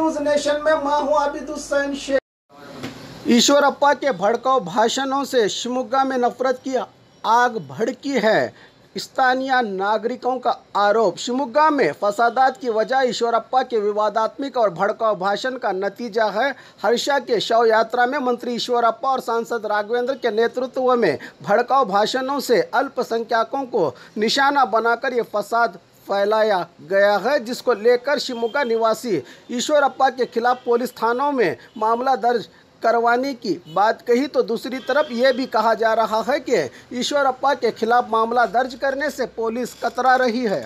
news nation में मैं हूं आबिद हुसैन शेख ईश्वरप्पा के भड़काऊ भाषणों से शिवमोगा में नफरत की आग भड़की है स्थानीय नागरिकों का आरोप शिवमोगा में फसादात की वजह ईश्वरप्पा के विवादात्मक और भड़काऊ भाषण का नतीजा है हर्षा के शव यात्रा में मंत्री ईश्वरप्पा और सांसद राघवेंद्र के नेतृत्व में भड़काऊ भाषणों से अल्पसंख्यकों को निशाना बनाकर ये फसाद फैलाया गया है जिसको लेकर शिवमोगा निवासी ईश्वरप्पा के खिलाफ पुलिस थानों में मामला दर्ज करवाने की बात कही तो दूसरी तरफ ये भी कहा जा रहा है कि ईश्वरप्पा के खिलाफ मामला दर्ज करने से पुलिस कतरा रही है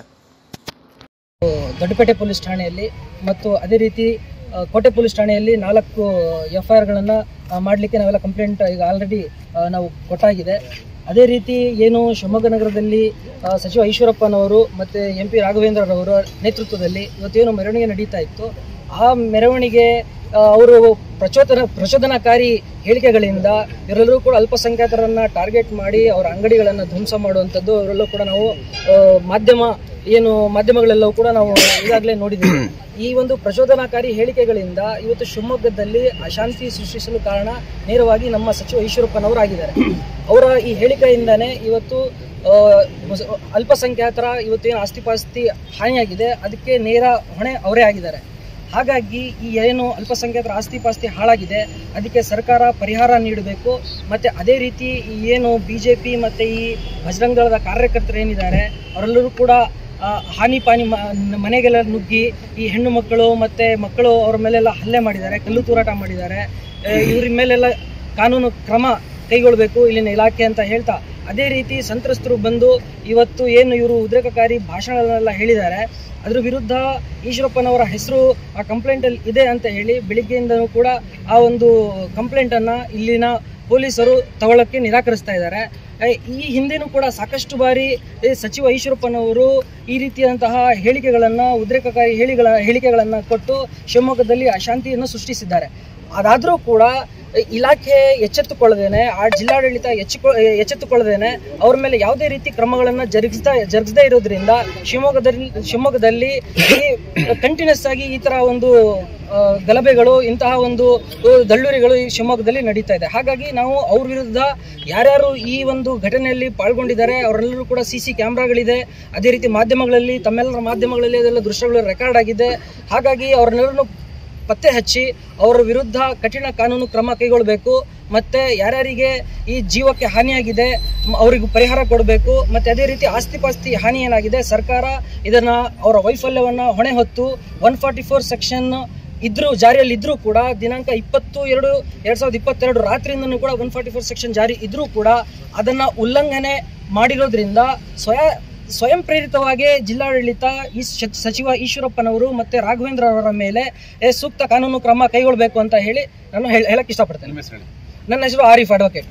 ದೊಡ್ಡಪೇಟೆ ಪೊಲೀಸ್ ಠಾಣೆಯಲ್ಲಿ ಮತ್ತು ಅದೇ ರೀತಿ ಆ, ಕೋಟೆ ಪೊಲೀಸ್ ಠಾಣೆಯಲ್ಲಿ ನಾಲ್ಕು ಎಫ್ ಐ ಆರ್ಗಳನ್ನು ಮಾಡಲಿಕ್ಕೆ ನಾವೆಲ್ಲ ಕಂಪ್ಲೇಂಟ್ ಈಗ ಆಲ್ರೆಡಿ ನಾವು ಕೊಟ್ಟಾಗಿದೆ ಅದೇ ರೀತಿ ಏನು ಶಿವಮೊಗ್ಗ ನಗರದಲ್ಲಿ ಆ, ಸಚಿವ ಈಶ್ವರಪ್ಪನವರು ಮತ್ತು ಎಂ ಪಿ ರಾಘವೇಂದ್ರರವರ ನೇತೃತ್ವದಲ್ಲಿ ಇವತ್ತೇನು ಮೆರವಣಿಗೆ ನಡೀತಾ ಇತ್ತು ಆ ಮೆರವಣಿಗೆ ಆ, ಅವರು ಪ್ರಚೋದನ ಪ್ರಚೋದನಕಾರಿ ಹೇಳಿಕೆಗಳಿಂದ ಇವರೆಲ್ಲರೂ ಕೂಡ ಅಲ್ಪಸಂಖ್ಯಾತರನ್ನ ಟಾರ್ಗೆಟ್ ಮಾಡಿ ಅವರ ಅಂಗಡಿಗಳನ್ನು ಧ್ವಂಸ ಮಾಡುವಂಥದ್ದು ಅವರೆಲ್ಲೂ ಕೂಡ ನಾವು ಆ, ಮಾಧ್ಯಮ ಏನು ಮಾಧ್ಯಮಗಳೆಲ್ಲವೂ ಕೂಡ ನಾವು ಈಗಾಗಲೇ ನೋಡಿದ್ದೀವಿ ಈ ಒಂದು ಪ್ರಚೋದನಾಕಾರಿ ಹೇಳಿಕೆಗಳಿಂದ ಇವತ್ತು ಶಿವಮೊಗ್ಗದಲ್ಲಿ ಅಶಾಂತಿ ಸೃಷ್ಟಿಸಲು ಕಾರಣ ನೇರವಾಗಿ ನಮ್ಮ ಸಚಿವ ಈಶ್ವರಪ್ಪನವರಾಗಿದ್ದಾರೆ ಅವರ ಈ ಹೇಳಿಕೆಯಿಂದಾನೇ ಇವತ್ತು ಆ, ಮುಸ- ಅಲ್ಪಸಂಖ್ಯಾತರ ಇವತ್ತೇನು ಆಸ್ತಿಪಾಸ್ತಿ ಹಾನಿಯಾಗಿದೆ ಅದಕ್ಕೆ ನೇರ ಹೊಣೆ ಅವರೇ ಆಗಿದ್ದಾರೆ ಹಾಗಾಗಿ ಈ ಏನು ಅಲ್ಪಸಂಖ್ಯಾತರ ಆಸ್ತಿ ಪಾಸ್ತಿ ಹಾಳಾಗಿದೆ ಅದಕ್ಕೆ ಸರ್ಕಾರ ಪರಿಹಾರ ನೀಡಬೇಕು ಮತ್ತು ಅದೇ ರೀತಿ ಈ ಏನು ಬಿ ಜೆ ಪಿ ಮತ್ತು ಈ ಬಜರಂಗ ದಳದ ಕಾರ್ಯಕರ್ತರು ಏನಿದ್ದಾರೆ ಅವರೆಲ್ಲರೂ ಕೂಡ ಆ, ಹಾನಿ ಪಾನಿ ಮ- ಮನೆಗೆಲ್ಲ ನುಗ್ಗಿ ಈ ಹೆಣ್ಣು ಮಕ್ಕಳು ಮತ್ತು ಮಕ್ಕಳು ಅವ್ರ ಮೇಲೆಲ್ಲ ಹಲ್ಲೆ ಮಾಡಿದ್ದಾರೆ ಕಲ್ಲು ತೂರಾಟ ಮಾಡಿದ್ದಾರೆ ಆ, ಇವ್ರ ಮೇಲೆಲ್ಲ ಕಾನೂನು ಕ್ರಮ ಕೈಗೊಳ್ಳಬೇಕು ಇಲ್ಲಿನ ಇಲಾಖೆ ಅಂತ ಹೇಳ್ತಾ ಅದೇ ರೀತಿ ಸಂತ್ರಸ್ತರು ಬಂದು ಇವತ್ತು ಏನು ಇವರು ಉದ್ರೇಕಕಾರಿ ಭಾಷಣಗಳನ್ನೆಲ್ಲ ಹೇಳಿದ್ದಾರೆ ಅದ್ರ ವಿರುದ್ಧ ಈಶ್ವರಪ್ಪನವರ ಹೆಸರು ಆ ಕಂಪ್ಲೇಂಟಲ್ಲಿ ಇದೆ ಅಂತ ಹೇಳಿ ಬೆಳಿಗ್ಗೆಯಿಂದನೂ ಕೂಡ ಆ ಒಂದು ಕಂಪ್ಲೇಂಟನ್ನು ಇಲ್ಲಿನ ಪೊಲೀಸರು ತಗೊಳ್ಳೋಕ್ಕೆ ನಿರಾಕರಿಸ್ತಾ ಇದ್ದಾರೆ ಏ, ಈ ಹಿಂದೆನೂ ಕೂಡ ಸಾಕಷ್ಟು ಬಾರಿ ಏ, ಸಚಿವ ಈಶ್ವರಪ್ಪನವರು ಈ ರೀತಿಯಾದಂತಹ ಹೇಳಿಕೆಗಳನ್ನು ಉದ್ರೇಕಕಾರಿ ಹೇಳಿಗಳ ಹೇಳಿಕೆಗಳನ್ನು ಕೊಟ್ಟು ಶಿವಮೊಗ್ಗದಲ್ಲಿ ಅಶಾಂತಿಯನ್ನು ಸೃಷ್ಟಿಸಿದ್ದಾರೆ ಅದಾದರೂ ಕೂಡ ಇಲಾಖೆ ಎಚ್ಚೆತ್ತುಕೊಳ್ಳದೇನೆ ಆ ಜಿಲ್ಲಾಡಳಿತ ಎಚ್ಚುಕೊ ಎಚ್ಚೆತ್ತುಕೊಳ್ಳದೇನೆ ಅವ್ರ ಮೇಲೆ ಯಾವುದೇ ರೀತಿ ಕ್ರಮಗಳನ್ನು ಜರುಗಿಸ್ತಾ ಜರುಗಿಸದೇ ಇರೋದ್ರಿಂದ ಶಿವಮೊಗ್ಗದಲ್ಲಿ ಶಿವಮೊಗ್ಗದಲ್ಲಿ ಕಂಟಿನ್ಯೂಸ್ ಆಗಿ ಈ ತರ ಒಂದು ಆ, ಗಲಭೆಗಳು ಇಂತಹ ಒಂದು ಆ, ದಳ್ಳುರಿಗಳು ಈ ಶಿವಮೊಗ್ಗದಲ್ಲಿ ನಡೀತಾ ಇದೆ ಹಾಗಾಗಿ ನಾವು ಅವ್ರ ವಿರುದ್ಧ ಯಾರ್ಯಾರು ಈ ಒಂದು ಘಟನೆಯಲ್ಲಿ ಪಾಲ್ಗೊಂಡಿದ್ದಾರೆ ಅವರೆಲ್ಲರೂ ಕೂಡ ಸಿ ಸಿ ಕ್ಯಾಮ್ರಾಗಳಿದೆ ಅದೇ ರೀತಿ ಮಾಧ್ಯಮಗಳಲ್ಲಿ ತಮ್ಮೆಲ್ಲರ ಮಾಧ್ಯಮಗಳಲ್ಲಿ ಅದೆಲ್ಲ ದೃಶ್ಯಗಳು ರೆಕಾರ್ಡ್ ಆಗಿದೆ ಹಾಗಾಗಿ ಅವ್ರನ್ನೆಲ್ಲರನ್ನು ಪತ್ತೆ ಹಚ್ಚಿ ಅವರ ವಿರುದ್ಧ ಕಠಿಣ ಕಾನೂನು ಕ್ರಮ ಕೈಗೊಳ್ಳಬೇಕು ಮತ್ತೆ ಯಾರ್ಯಾರಿಗೆ ಈ ಜೀವಕ್ಕೆ ಹಾನಿಯಾಗಿದೆ ಮ್, ಅವರಿಗೂ ಪರಿಹಾರ ಕೊಡಬೇಕು ಮತ್ತೆ ಅದೇ ರೀತಿ ಆಸ್ತಿ ಪಾಸ್ತಿ ಹಾನಿ ಏನಾಗಿದೆ ಸರ್ಕಾರ ಇದನ್ನ ಅವರ ವೈಫಲ್ಯವನ್ನ ಹೊಣೆ ಹೊತ್ತು ಒನ್ ಫಾರ್ಟಿ ಫೋರ್ ಸೆಕ್ಷನ್ ಇದ್ರೂ ಜಾರಿಯಲ್ಲಿ ಇದ್ರೂ ಕೂಡ ದಿನಾಂಕ ಇಪ್ಪತ್ತು ಎರಡು ಎರಡ್ ಸಾವಿರದ ಇಪ್ಪತ್ತೆರಡು ರಾತ್ರಿಯಿಂದನೂ ಕೂಡ ಒನ್ ಫಾರ್ಟಿ ಫೋರ್ ಸೆಕ್ಷನ್ ಜಾರಿ ಇದ್ರೂ ಕೂಡ ಅದನ್ನ ಉಲ್ಲಂಘನೆ ಮಾಡಿರೋದ್ರಿಂದ ಸ್ವಯ ಸ್ವಯಂ ಪ್ರೇರಿತವಾಗಿ ಜಿಲ್ಲಾಡಳಿತ ಈ ಶ- ಸಚಿವ ಈಶ್ವರಪ್ಪನವರು ಮತ್ತೆ ರಾಘವೇಂದ್ರ ಅವರ ಮೇಲೆ ಏ, ಸೂಕ್ತ ಕಾನೂನು ಕ್ರಮ ಕೈಗೊಳ್ಳಬೇಕು ಅಂತ ಹೇಳಿ ನಾನು ಹೇಳ- ಹೇಳಕ್ ಇಷ್ಟಪಡ್ತೇನೆ ನನ್ನ ಹೆಸರು ಆರಿಫ್ ಅಡ್ವೊಕೇಟ್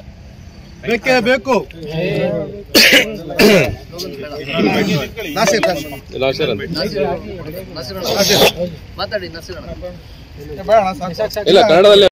ಬೇಕೇ ಬೇಕು ನಾಸಿರ್ ಇಲ್ಲ ಕನ್ನಡದಲ್ಲಿ